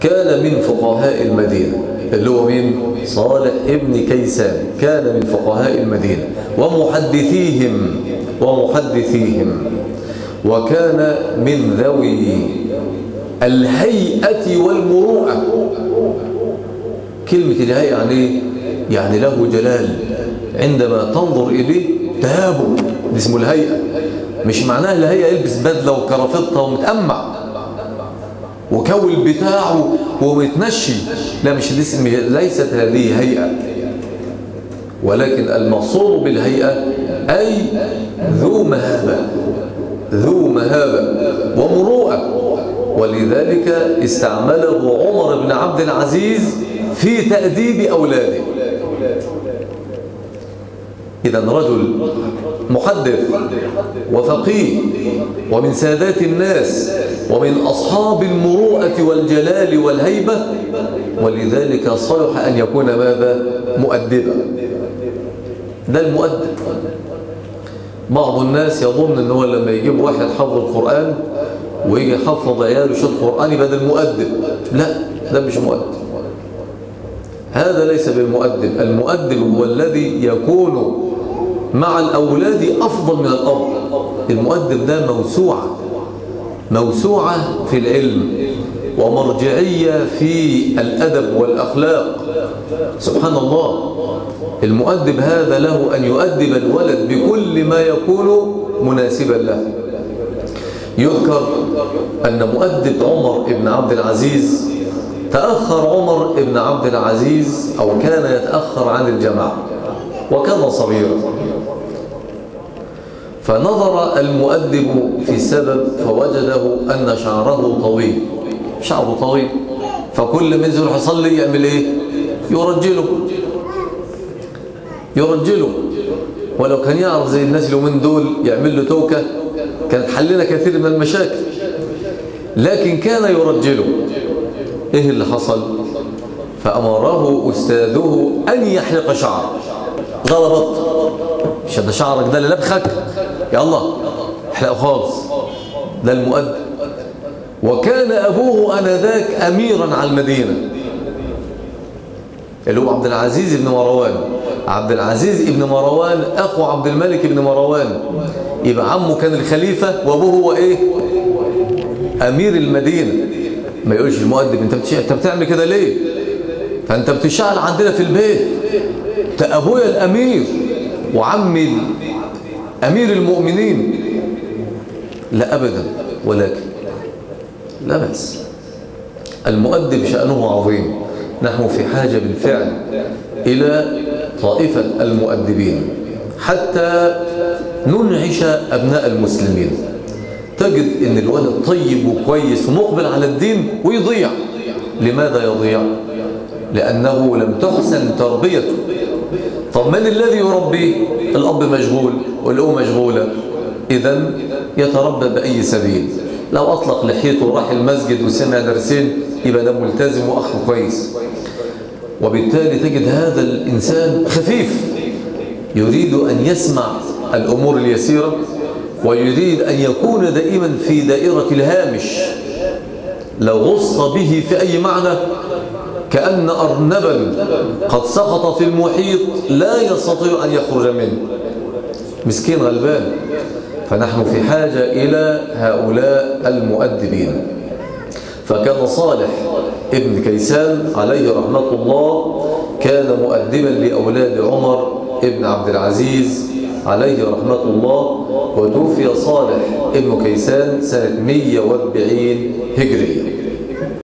كان من فقهاء المدينة اللي هو مين؟ صالح ابن كيسان كان من فقهاء المدينة ومحدثيهم ومحدثيهم وكان من ذوي الهيئة والمروءة كلمة الهيئة يعني يعني له جلال عندما تنظر إليه تهابه دي اسمه الهيئة مش معناها الهيئة يلبس بدلة وكرافتة ومتأمع وكول بتاعه ومتنشي لا مش الاسم ليست هذه هيئة ولكن المقصود بالهيئة أي ذو مهابة ذو مهابة ومروءة ولذلك استعمله عمر بن عبد العزيز في تأديب أولاده إذا رجل محدث وفقيه ومن سادات الناس ومن أصحاب المروءة والجلال والهيبة ولذلك صلح أن يكون ماذا مؤدبا ده المؤدب بعض الناس يظن ان هو لما يجيب واحد حفظ القرآن ويجي يحفظ عياله شيء قرآن يبقى ده المؤدب لا ده مش مؤدب هذا ليس بالمؤدب المؤدب هو الذي يكون مع الأولاد أفضل من الأب المؤدب ده موسوعة موسوعة في العلم ومرجعية في الأدب والأخلاق سبحان الله المؤدب هذا له أن يؤدب الولد بكل ما يكون مناسبا له يذكر أن مؤدب عمر بن عبد العزيز تأخر عمر بن عبد العزيز أو كان يتأخر عن الجماعة وكان صغيرا فنظر المؤدب في السبب فوجده أن شعره طويل شعره طويل فكل ما ينزل يصلي يعمل ايه يرجله يرجله ولو كان يعرف زي الناس اليومين دول يعمل له توكة كانت حلنا كثير من المشاكل لكن كان يرجله ايه اللي حصل فأمره أستاذه أن يحلق شعره غلبط مش ده شعرك ده اللي لبخك يا الله احلقه خالص ده المؤدب وكان أبوه أنذاك أميرا على المدينة اللي هو عبد العزيز بن مروان عبد العزيز بن مروان أخو عبد الملك بن مروان يبقى عمه كان الخليفة وأبوه هو إيه أمير المدينة ما يقولش المؤدب انت انت بتعمل كده ليه فانت بتشعل عندنا في البيت انت ابويا الامير وعمي امير المؤمنين لا ابدا ولكن لا بأس المؤدب شأنه عظيم نحن في حاجة بالفعل إلى طائفة المؤدبين حتى ننعش أبناء المسلمين تجد ان الولد طيب وكويس ومقبل على الدين ويضيع لماذا يضيع لأنه لم تحسن تربيته طب من الذي يربيه الأب مشغول والأم مشغولة إذا يتربى بأي سبيل لو أطلق لحيته وراح المسجد وسمع درسين يبقى ده ملتزم وأخ كويس وبالتالي تجد هذا الإنسان خفيف يريد أن يسمع الأمور اليسيرة ويريد أن يكون دائما في دائرة الهامش لو غص به في أي معنى كأن أرنبا قد سقط في المحيط لا يستطيع أن يخرج منه مسكين غلبان فنحن في حاجة إلى هؤلاء المؤدبين فكان صالح ابن كيسان عليه رحمة الله كان مؤدبا لأولاد عمر ابن عبد العزيز عليه رحمة الله وتوفي صالح ابن كيسان سنة 140 هجرية